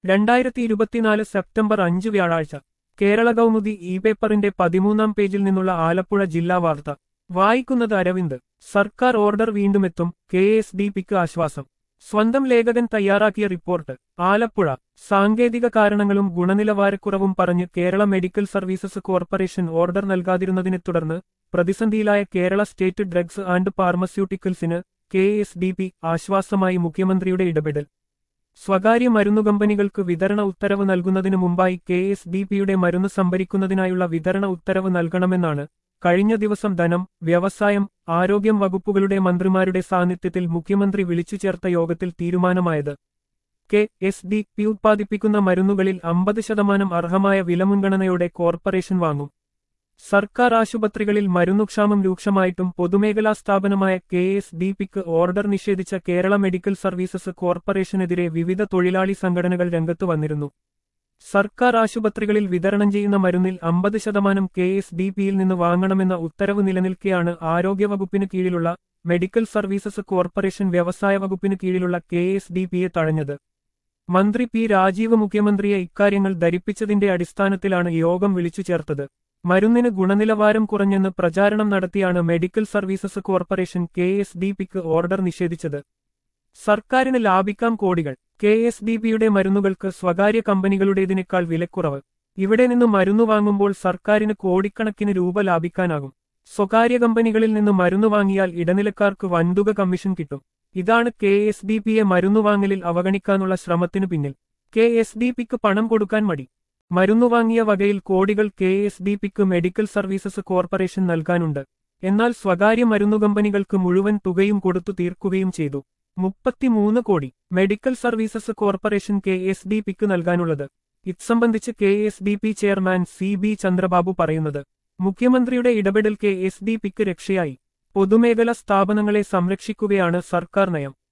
രണ്ടായിരത്തി ഇരുപത്തിനാല് സെപ്റ്റംബർ അഞ്ച് വ്യാഴാഴ്ച കേരള കൗമുദി ഇ പേപ്പറിന്റെ പതിമൂന്നാം പേജിൽ നിന്നുള്ള ആലപ്പുഴ ജില്ലാ വാർത്ത വായിക്കുന്നത് അരവിന്ദ് സർക്കാർ ഓർഡർ വീണ്ടുമെത്തും കെ എസ് ഡി പിക്ക് ആശ്വാസം സ്വന്തം ലേഖകൻ തയ്യാറാക്കിയ റിപ്പോർട്ട് ആലപ്പുഴ സാങ്കേതിക കാരണങ്ങളും ഗുണനിലവാരക്കുറവും പറഞ്ഞ് Kerala medical services corporation order നൽകാതിരുന്നതിനെ തുടർന്ന് പ്രതിസന്ധിയിലായ കേരള സ്റ്റേറ്റ് ഡ്രഗ്സ് ആൻഡ് ഫാർമസ്യൂട്ടിക്കൽസിന് കെ എസ് ഡി പി ആശ്വാസമായി മുഖ്യമന്ത്രിയുടെ ഇടപെടൽ സ്വകാര്യ മരുന്നു കമ്പനികൾക്ക് വിതരണ ഉത്തരവ് നൽകുന്നതിനു മുമ്പായി കെ എസ് ഡി പിയുടെ മരുന്ന് സംഭരിക്കുന്നതിനായുള്ള വിതരണ ഉത്തരവ് നൽകണമെന്നാണ് കഴിഞ്ഞ ദിവസം ധനം വ്യവസായം ആരോഗ്യം വകുപ്പുകളുടെ മന്ത്രിമാരുടെ സാന്നിധ്യത്തിൽ മുഖ്യമന്ത്രി വിളിച്ചു ചേർത്ത യോഗത്തിൽ തീരുമാനമായത് കെ എസ് ഡി പി ഉത്പാദിപ്പിക്കുന്ന മരുന്നുകളിൽ അമ്പത് ശതമാനം അർഹമായ വിലമുൻഗണനയോടെ കോർപ്പറേഷൻ വാങ്ങും സർക്കാർ ആശുപത്രികളിൽ മരുന്നുക്ഷാമം രൂക്ഷമായിട്ടും പൊതുമേഖലാ സ്ഥാപനമായ കെ എസ് ഡി പിക്ക് ഓർഡർ നിഷേധിച്ച കേരള മെഡിക്കൽ സർവീസസ് കോർപ്പറേഷനെതിരെ വിവിധ തൊഴിലാളി സംഘടനകൾ രംഗത്തു വന്നിരുന്നു സർക്കാർ ആശുപത്രികളിൽ വിതരണം ചെയ്യുന്ന മരുന്നിൽ അമ്പത് ശതമാനം കെ എസ് ഡി പിയിൽ നിന്ന് വാങ്ങണമെന്ന ഉത്തരവ് നിലനിൽക്കെയാണ് ആരോഗ്യവകുപ്പിന് കീഴിലുള്ള മെഡിക്കൽ സർവീസസ് കോർപ്പറേഷൻ വ്യവസായ വകുപ്പിന് കീഴിലുള്ള കെ എസ് ഡി പിയെ തഴഞ്ഞത് മന്ത്രി പി രാജീവ് മുഖ്യമന്ത്രിയെ ഇക്കാര്യങ്ങൾ ധരിപ്പിച്ചതിന്റെ അടിസ്ഥാനത്തിലാണ് യോഗം വിളിച്ചു ചേർത്തത് മരുന്നിന് ഗുണനിലവാരം കുറഞ്ഞെന്ന് പ്രചാരണം നടത്തിയാണ് medical services corporation K S D പിക്ക് ഓർഡർ നിഷേധിച്ചത് സർക്കാരിന് ലാഭിക്കാം കോടികൾ കെ എസ് ഡി പിയുടെ മരുന്നുകൾക്ക് സ്വകാര്യ കമ്പനികളുടേതിനേക്കാൾ വിലക്കുറവ് ഇവിടെ നിന്ന് മരുന്ന് വാങ്ങുമ്പോൾ സർക്കാരിന് കോടിക്കണക്കിന് രൂപ ലാഭിക്കാനാകും സ്വകാര്യ കമ്പനികളിൽ നിന്ന് മരുന്ന് വാങ്ങിയാൽ ഇടനിലക്കാർക്ക് വൻതുക കമ്മീഷൻ കിട്ടും ഇതാണ് കെ എസ് ഡി പിയെ മരുന്നു വാങ്ങലിൽ അവഗണിക്കാനുള്ള ശ്രമത്തിനു പിന്നിൽ കെ എസ് ഡി പിക്ക് പണം കൊടുക്കാൻ മടി മരുന്നു വാങ്ങിയ വകയിൽ കോടികൾ കെ എസ് ഡി പിക്ക് മെഡിക്കൽ സർവീസസ് കോർപ്പറേഷൻ നൽകാനുണ്ട് എന്നാൽ സ്വകാര്യ മരുന്നു കമ്പനികൾക്ക് മുഴുവൻ തുകയും കൊടുത്തു തീർക്കുകയും ചെയ്തു മുപ്പത്തിമൂന്ന് കോടി medical services corporation K S D പിക്ക് നൽകാനുള്ളത് ഇത് സംബന്ധിച്ച് K S D P chairman C B Chandrababu പറയുന്നത് മുഖ്യമന്ത്രിയുടെ ഇടപെടൽ കെ എസ് ഡി പിക്ക് രക്ഷയായി പൊതുമേഖലാ സ്ഥാപനങ്ങളെ സംരക്ഷിക്കുകയാണ് സർക്കാർ നയം